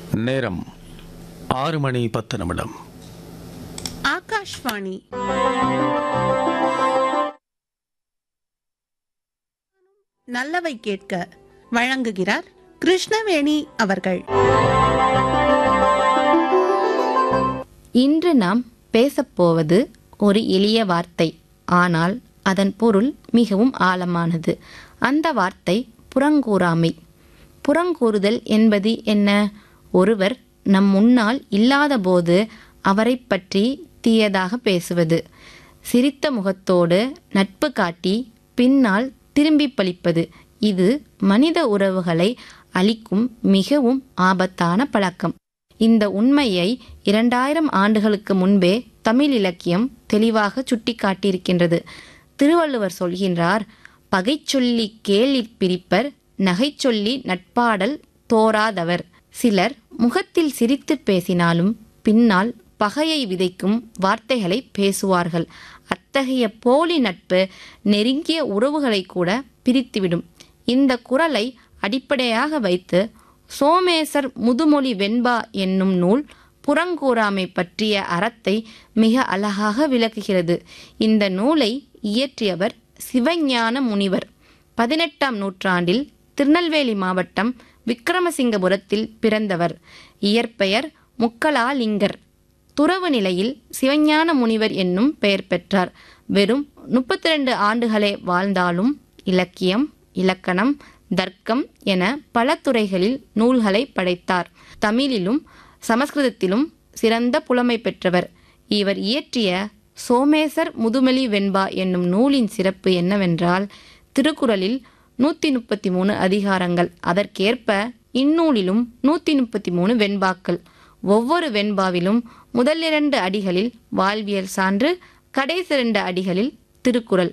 நேரம் ஆறு மணி பத்து நிமிடம் ஆகாஷ்வாணி நல்லவை கேட்க வழங்குகிறார் கிருஷ்ணவேணி அவர்கள் இன்று நாம் பேசப்போவது ஒரு எளிய வார்த்தை ஆனால் அதன் பொருள் மிகவும் ஆழமானது அந்த வார்த்தை புறங்கூறாமை புறங்கூறுதல் என்பது என்ன ஒருவர் நம் முன்னால் இல்லாதபோது அவரைப் பற்றி தீயதாக பேசுவது சிரித்த முகத்தோடு நட்பு காட்டி பின்னால் திரும்பி பழிப்பது இது மனித உறவுகளை அளிக்கும் மிகவும் ஆபத்தான பழக்கம் இந்த உண்மையை இரண்டாயிரம் ஆண்டுகளுக்கு முன்பே தமிழ் இலக்கியம் தெளிவாக சுட்டிக்காட்டியிருக்கின்றது திருவள்ளுவர் சொல்கின்றார் பகைச்சொல்லி கேலிற் பிரிப்பர் நகைச்சொல்லி நட்பாடல் தோராதவர் சிலர் முகத்தில் சிரித்து பேசினாலும் பின்னால் பகையை விதைக்கும் வார்த்தைகளை பேசுவார்கள் அத்தகைய போலி நட்பு நெருங்கிய உறவுகளை கூட பிரித்துவிடும் இந்த குறளை அடிப்படையாக வைத்து சோமேசர் முதுமொழி வெண்பா என்னும் நூல் புறங்கூறாமை பற்றிய அறத்தை மிக அழகாக விளக்குகிறது இந்த நூலை இயற்றியவர் சிவஞான முனிவர் பதினெட்டாம் நூற்றாண்டில் திருநெல்வேலி மாவட்டம் விக்கிரமசிங்கபுரத்தில் பிறந்தவர் இயற்பெயர் முக்கலாலிங்கர் துறவு நிலையில் சிவஞான முனிவர் என்னும் பெயர் பெற்றார் வெறும் முப்பத்தி ரெண்டு ஆண்டுகளே வாழ்ந்தாலும் இலக்கியம் இலக்கணம் தர்க்கம் என பல துறைகளில் நூல்களை படைத்தார் தமிழிலும் சமஸ்கிருதத்திலும் சிறந்த புலமை பெற்றவர் இவர் இயற்றிய சோமேசர் முதுமொழி வெண்பா என்னும் நூலின் சிறப்பு என்னவென்றால் திருக்குறளில் நூற்றி முப்பத்தி மூணு அதிகாரங்கள் அதற்கேற்ப இந்நூலிலும் நூற்றி முப்பத்தி மூணு வெண்பாக்கள் ஒவ்வொரு வெண்பாவிலும் முதல் இரண்டு அடிகளில் வாழ்வியல் சான்று கடைசி இரண்டு அடிகளில் திருக்குறள்